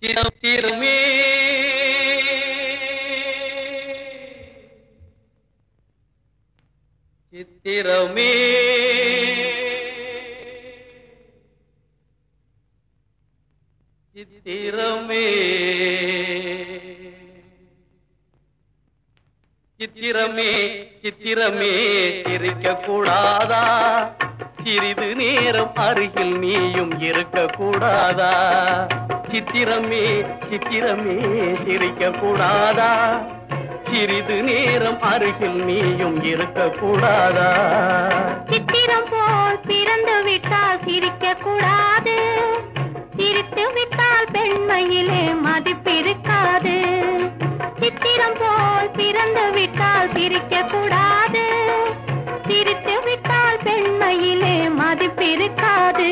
சித்திரமே சித்திரமே சித்திரமே சித்திரமே சித்திரமே சிரிக்க கூடாதா சிறிது நேரம் அருகில் நீயும் இருக்க கூடாதா சித்திரமே சித்திரமே சிரிக்க கூடாதா சிறிது நேரம் அருகில் நீயும் இருக்க கூடாதா சித்திரம் போல் பிறந்து விட்டால் சிரிக்க கூடாது சிரித்து விட்டால் பெண்மையிலே மதிப்பிருக்காது சித்திரம் போல் பிறந்து விட்டால் சிரிக்க கூடாது சிரித்து விட்டால் பெண்மையிலே மதிப்பிருக்காது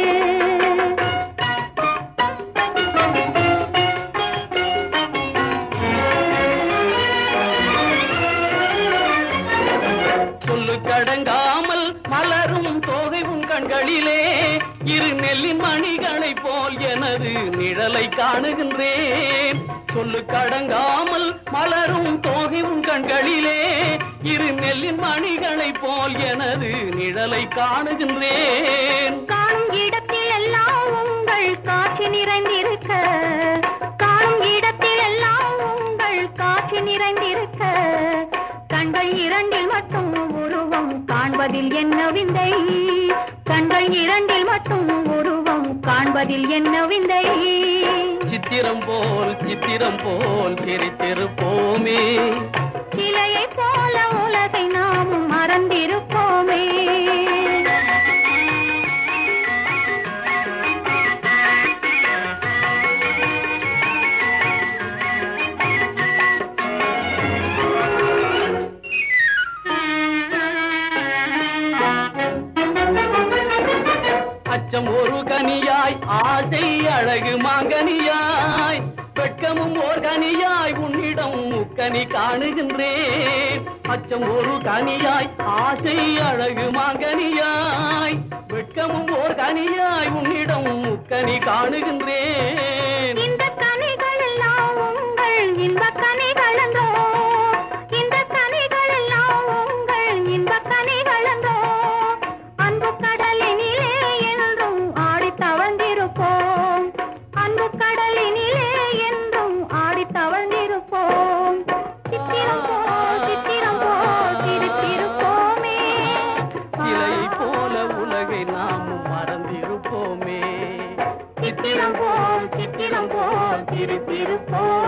சொல்லு கடங்காமல் மலரும் தோகை உன் கண்களிலே இரு நெல்லின் மணிகளைப் போல் எனது நிழலை காணுகின்றேன் சொல்லு கடங்காமல் மலரும் தோகை உன் கண்களிலே இரு நெல்லின் மணிகளைப் போல் எனது நிழலை காணுகின்றேன் காணும் இடத்தில் எல்லாம் உங்கள் காட்சி நிறைந்திருக்க காணும் இடத்தில் எல்லாம் உங்கள் காட்சி நிறைந்திருக்க கண்கள் இரண்டில் மட்டும் உருவம் காண்பதில் என்ன விந்தை கண்கள் இரண்டில் மட்டும் உருவம் காண்பதில் என்ன விந்தை சித்திரம் போல் சித்திரம் போல் சிரித்திருப்போமே சிலையைப் போல உலகை நாமும் மறந்திருப்போமே அச்சம் ஒரு கனியாய் ஆசை அழகு மாங்கனியாய் வெட்கமும் ஓர் கனியாய் உன்னிடம் முக்கனி காணுகின்றேன் அச்சம் ஒரு கனியாய் ஆசை அழகு மாங்கனியாய் வெட்கமும் ஓர் கனியாய் உன்னிடம் முக்கனி காணுகின்றேன் இந்த கனிகள் எல்லாம் உங்கள் இன்பக் கனிகள் என்றோ இந்த கனிகள் எல்லாம் உங்கள் இன்பக் கனிகள் என்றோ அன்பு கடலினிலே என்றும் ஆடித் தவழ்ந்திருப்போம் அன்பு கடலினிலே என்றும் ஆடித் தவழ்ந்திருப்போம் சித்திரம் போல் சித்திரம் போல் சிரித்திருப்போமே சிலை போல உலகை நாமும் மறந்திருப்போமே சித்திரம் போல் சித்திரம் போல் சிரித்திருப்போம்